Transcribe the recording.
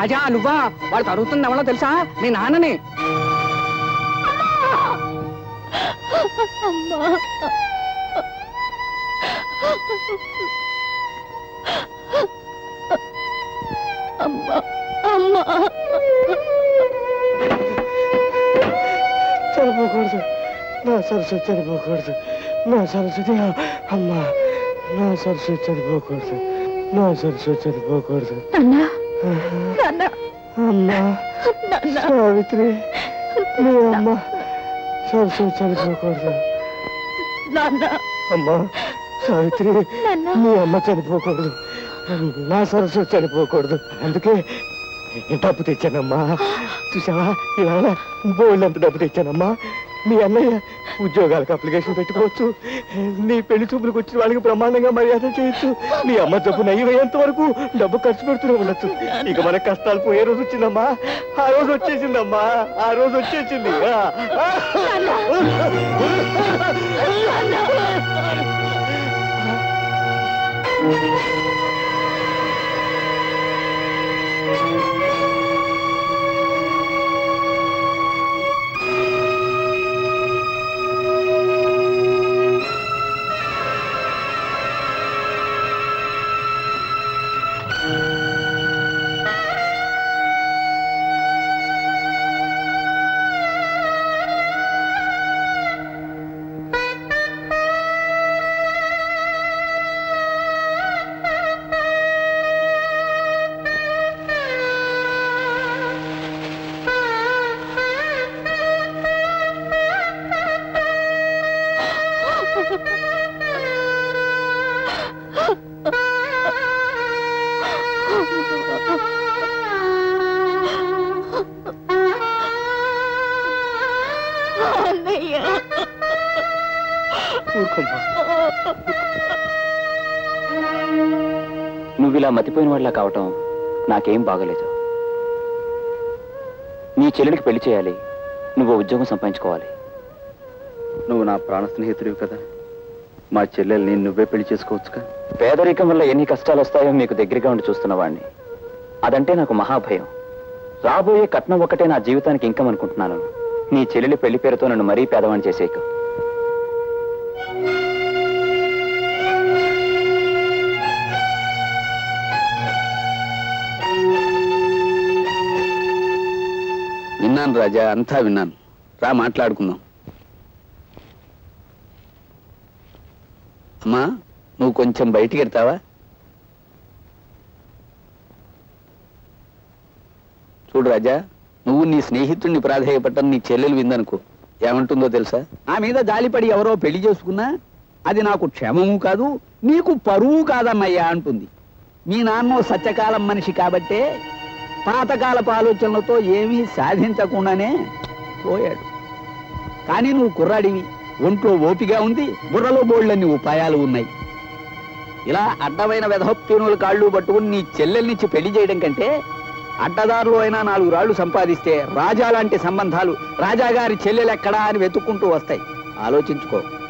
రాజా నువ్వా వాడు తరుగుతుంది ఎవరో తెలుసా మీ నాన్నని అమ్మా అమ్మా అమ్మా చనిపోకూడదు నా సరస్వతి చనిపోకూడదు నా సరస్వతి అమ్మా నా సరస్వతి చనిపోకూడదు నా సరస్వతి చనిపోకూడదు నాన్న నాన్న అమ్మా నాన్న సావిత్రి మీ అమ్మ సరస్వతి చనిపోకూడదు నాన్న అమ్మా సావిత్రి నాన్న మీ అమ్మ చనిపోకూడదు నా సరస్వతి చనిపోకూడదు అందుకే డబ్బు తెచ్చానమ్మా చూసావా ఇవాళ బోల్డంత డబ్బు తెచ్చానమ్మా మీ అన్నయ్య ఉద్యోగాలకు అప్లికేషన్ పెట్టుకోవచ్చు నీ పెళ్లి చూపులకు వచ్చిన వాళ్ళకి బ్రహ్మాండంగా మర్యాద చేయొచ్చు మీ అమ్మ జబ్బు నయ్యమయ్యేంత వరకు డబ్బు ఖర్చు పెడుతూనే ఉండొచ్చు ఇక మన కష్టాలు పోయే రోజు వచ్చిందమ్మా ఆ రోజు వచ్చేసిందమ్మా ఆ రోజు వచ్చేసింది ఆ. అన్నయ్య నువ్వు ఇలా మతిపోయిన వాళ్ళ కావటం నాకేం బాగలేదు నీ చెల్లెలికి పెళ్లి చేయాలి నువ్వు ఉద్యోగం సంపాదించుకోవాలి నువ్వు నా ప్రాణ స్నేహితుడివి కదా మా చెల్లెల్ని నువ్వే పెళ్లి చేసుకోవచ్చుగా పేదరికం వల్ల ఎన్ని కష్టాలు వస్తాయో మీకు దగ్గరగా ఉండి చూస్తున్న వాడిని అదంటే నాకు మహాభయం రాబోయే కట్నం ఒక్కటే నా జీవితానికి ఇంకం అనుకుంటున్నాను నీ చెల్లెలి పెళ్లి పేరుతో నన్ను మరీ పేదవాణ్ణి చేసేయకు విన్నాను రాజా అంతా విన్నాను రా మాట్లాడుకుందాం అమ్మా నువ్వు కొంచెం బయటికి వెళ్తావా చూడు రాజా నువ్వు నీ స్నేహితుడిని ప్రాధాయపడటం నీ చెల్లెలు విందనుకో ఏమంటుందో తెలుసా నా మీద జాలిపడి ఎవరో పెళ్లి చేసుకున్నా అది నాకు క్షేమము కాదు నీకు పరువు కాదమ్మయ్యా అంటుంది మీ నాన్న సత్యకాలం మనిషి కాబట్టే పాతకాలపు ఆలోచనలతో ఏమీ సాధించకుండానే పోయాడు కానీ నువ్వు కుర్రాడివి ఒంట్లో ఓపిగా ఉంది బుర్రలో బోళ్ళన్ని ఉపాయాలు ఉన్నాయి ఇలా అడ్డమైన వెధప్యూనుల కాళ్ళు పట్టుకుని నీ చెల్లెల్నిచ్చి పెళ్లి చేయడం కంటే అడ్డదారులు అయినా నాలుగు రాళ్లు సంపాదిస్తే రాజా లాంటి సంబంధాలు రాజాగారి చెల్లెలెక్కడా అని వెతుక్కుంటూ వస్తాయి ఆలోచించుకో